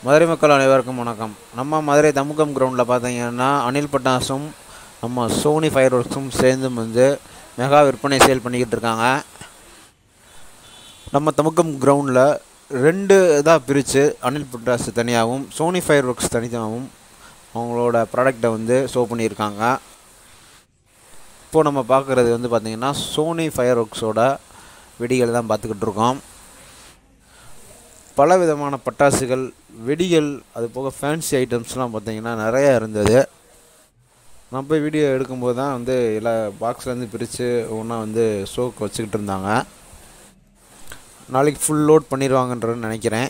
மதுரை மக்கள் அனைவருக்கும் வணக்கம் நம்ம மதுரை தமுகம் கிரவுண்டில் பார்த்தீங்கன்னா அனில் பட்டாசும் நம்ம சோனி ஃபயர் ஒர்க்ஸும் சேர்ந்து வந்து மெகா விற்பனை சேல் பண்ணிக்கிட்டு இருக்காங்க நம்ம தமுகம் கிரவுண்டில் ரெண்டு இதாக பிரித்து அனில் பட்டாசு தனியாகவும் சோனி ஃபயர் ஒர்க்ஸ் தனியாகவும் அவங்களோட ப்ராடக்டை வந்து ஷோ பண்ணியிருக்காங்க இப்போது நம்ம பார்க்குறது வந்து பார்த்திங்கன்னா சோனி ஃபயர் ஒர்க்ஸோட வெடிகள் தான் பார்த்துக்கிட்டு இருக்கோம் பல விதமான பட்டாசுகள் வெடிகள் அது போக ஃபேன்சி ஐட்டம்ஸ்லாம் பார்த்தீங்கன்னா நிறையா இருந்தது நான் போய் வீடியோ எடுக்கும்போது தான் வந்து எல்லா பாக்ஸ்லேருந்து பிரித்து ஒன்றா வந்து ஷோக்கு வச்சுக்கிட்டு இருந்தாங்க நாளைக்கு ஃபுல் லோட் பண்ணிடுவாங்கன்றன்னு நினைக்கிறேன்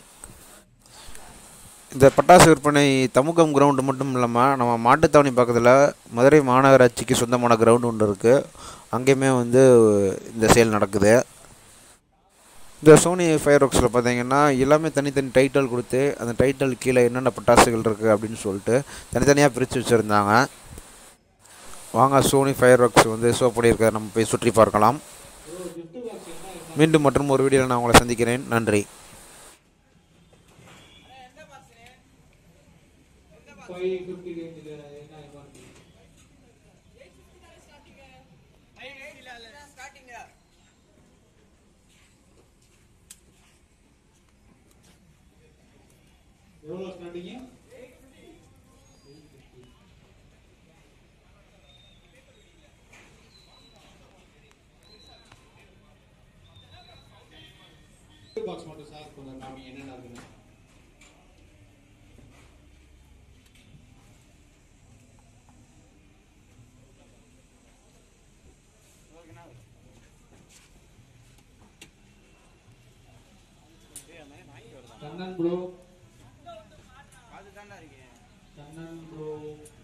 இந்த பட்டாசு விற்பனை தமுகம் கிரவுண்டு மட்டும் இல்லாமல் நம்ம மாட்டுத்தாவணி பக்கத்தில் மதுரை மாநகராட்சிக்கு சொந்தமான கிரவுண்டு ஒன்று இருக்குது அங்கேயுமே வந்து இந்த சேல் நடக்குது இந்த சோனி ஃபயர் ஒர்க்ஸில் பார்த்தீங்கன்னா எல்லாமே தனித்தனி டைட்டில் கொடுத்து அந்த டைட்டில் கீழே என்னென்ன பட்டாசுகள் இருக்குது அப்படின்னு சொல்லிட்டு தனித்தனியாக பிரித்து வச்சுருந்தாங்க வாங்க சோனி ஃபயர் ஒர்க்ஸ் வந்து ஷோ பண்ணியிருக்கிறத நம்ம போய் சுற்றி பார்க்கலாம் மீண்டும் மற்றும் ஒரு வீடியோவில் நான் உங்களை சந்திக்கிறேன் நன்றி ஃபைவ் ஃபிஃப்டி ரேஞ்சில் என்ன எம்ஆர்பி எவ்வளோ ஸ்டார்டிங்கு பாக்ஸ் மட்டும் சார் கொஞ்சம் காமி என்னென்ன இருக்குன்னு கண்ணன் ப்ரோ கண்ணன் ப்ரோ